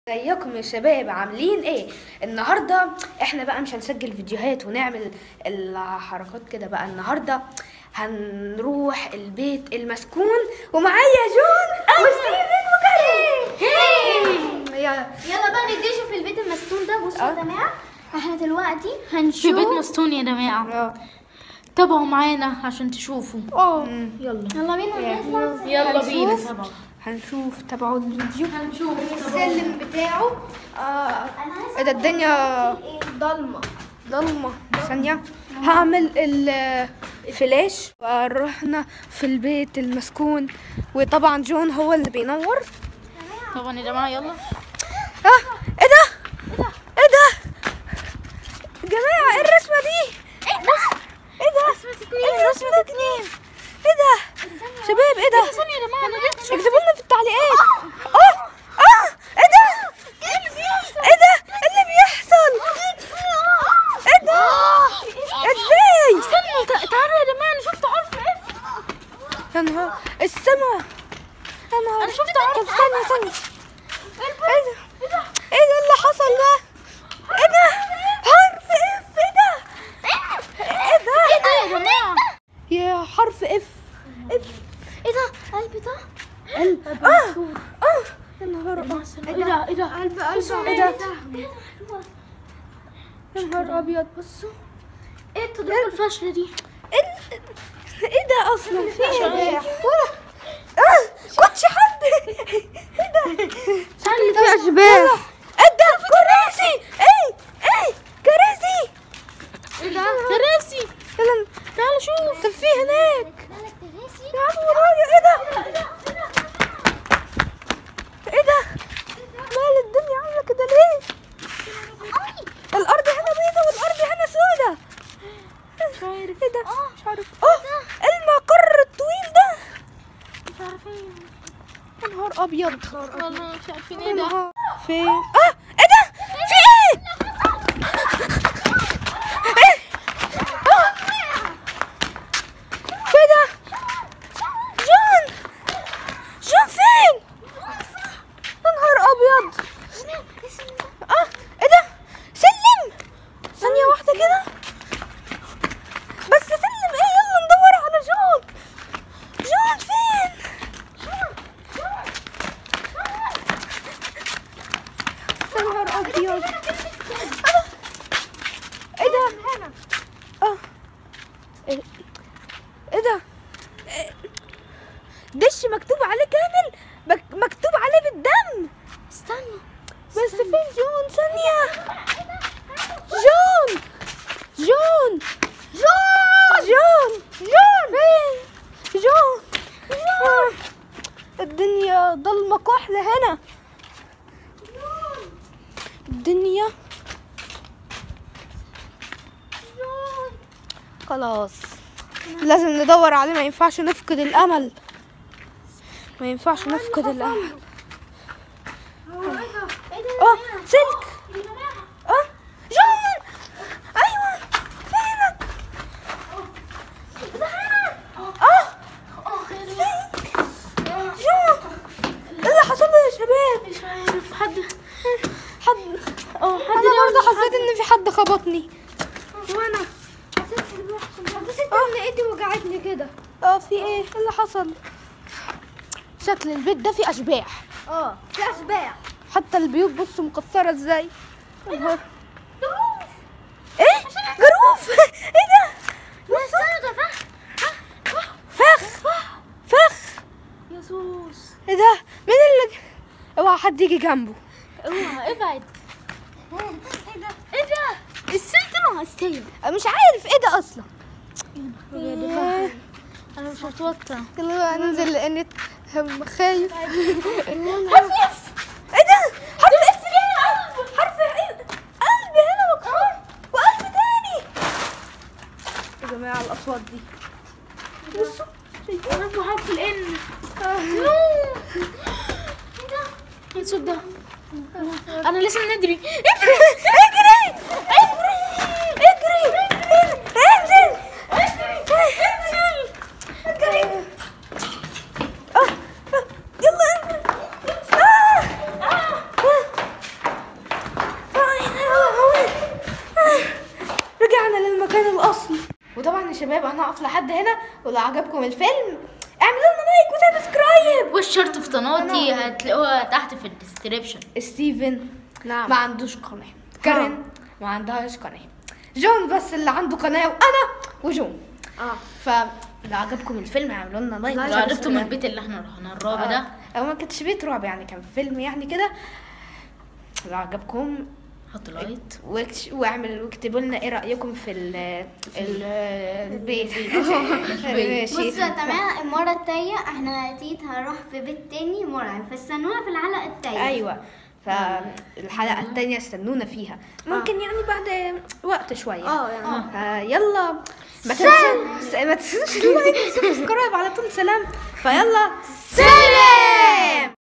ازيكم يا شباب عاملين ايه النهارده احنا بقى مش هنسجل فيديوهات ونعمل الحركات كده بقى النهارده هنروح البيت المسكون ومعايا جون وستيفن وكريم يا يلا بقى نكتشف في البيت المسكون ده بصوا آه. يا جماعه احنا دلوقتي في هنشوف بيت مستون يا جماعة اه تابعوا معانا عشان تشوفوا اه يلا يلا بينا نطلع يلا بينا هنشوف. هنشوف تابعوا الفيديو هنشوف السلم بتاعه اه انا عايزة ايه ده الدنيا ضلمه ضلمة ثانية هعمل الفلاش ورحنا في البيت المسكون وطبعا جون هو اللي بينور طبعا يا جماعة يلا اه ايه ده ايه ده يا جماعة ايه الرسمة دي ايه ده ايه ده ايه رسمة اتنين ايه ده شباب ايه ده ثانية يا جماعة أنا جبت اكتبوا لنا في التعليقات اه اه ايه ده ايه ده إيه اللي بيحصل ايه ده ازاي استنوا تع- تعالوا يا جماعة أنا شفت حرف اف يا نهار السما يا نهار أنا شفت عرض. طب استنى استنى ايه ده ايه ده اللي حصل ده ايه ده حرف اف ايه ده ايه ده ايه ده يا جماعة يا حرف اف اف ايه ده قلبي ده قلب اه اه يا نهار ابيض ايه ده ايه ده قلب قلب ايه ده يا نهار ابيض بصوا ايه التضارب الفاشلة دي ايه ال- ايه ده اصلا في ايه ولا اه كنتش حد ايه ده ثانية في اشباح ايه ده كراسي ايه ايه كراسي ايه ده كراسي يلا تعالوا شوف طب في هناك مالك تراسي يا عم ورايا ايه ده ايه ده مال الدنيا عامله كده ليه الارض هنا بيضه والارض هنا سودة مش عارف ايه ده مش عارف اه المقر الطويل ده مش عارفين يا نهار ابيض والله مش عارفين يا ايه ده نهار فين اه ايه ده في ايه ايه آه. في ده جون جون فين يا نهار ابيض اه ايه ده سلم ثانية واحدة كده بس سلم ايه يلا ندور على جون جون فين يا نهار ابيض آه. ايه ده اه ايه إيه ده إيه؟ دش مكتوب عليه كامل مك- مكتوب عليه بالدم استنى بس فين جون ثانية جون جون جون جون جون فين جون جون الدنيا ضلمة كحلة هنا الدنيا خلاص لازم ندور عليه ما ينفعش نفقد الأمل ما ينفعش نفقد الأمل اه سلك اه جون ايوه فينك اه فينك جون ايه اللي حصل له يا شباب مش عارف حد حد اه حد انا برضه حسيت ان في حد خبطني وانا حسيت ان ايدي وجعتني كده اه في ايه ايه اللي حصل شكل البيت ده فيه اشباح اه في اشباح حتى البيوت بص مكسره ازاي يا نهار. ايه جروف ايه ده استنى ده فخ فخ فخ يسوس ايه ده مين اللي اوعى حد يجي جنبه اوعى ابعد ايه ده ايه ده السلك ناقصتين أنا مش عارف ايه ده اصلا انا مش متوتر يلا بقى ننزل لان هم خايف حرف اف ايه ده حرف اف هنا حرف ايه قلب هنا مكسور وقلب تاني يا جماعه الاصوات دي بصوا شايفين انا حرف الان نو ايه الصوت ده انا لازم ندري اجري اجري اجري اجري انزل انزل اجري اه آه، يلا انزل الفصل وطبعا يا شباب انا هقف لحد هنا ولو عجبكم الفيلم اعملوا لنا لايك وسبسكرايب والشرط في قناتي هتلاقوها تحت في الديسكريبشن ستيفن نعم. ما عندوش قناه كارين ما عندهاش قناه جون بس اللي عنده قناه وانا وجون اه فلو عجبكم الفيلم اعملوا لنا لايك لو وسبسكرايب. عرفتوا من البيت اللي احنا رحنا الرابع ده آه. هو ما كانش بيت رعب يعني كان فيلم يعني كده لو عجبكم حط لايك واكش- واعمل واكتبوا لنا ايه رايكم في ال ال البيت ماشي بصوا يا جماعه المره الجايه احنا اكيد هنروح في بيت تاني مرعب فاستنونا في الحلقه الجايه ايوه فالحلقه التانية استنونا فيها ممكن يعني بعد وقت شويه اه يعني آه يلا ما تنسوش ما تنسوش اللايك والسبسكرايب على طول سلام فيلا سلام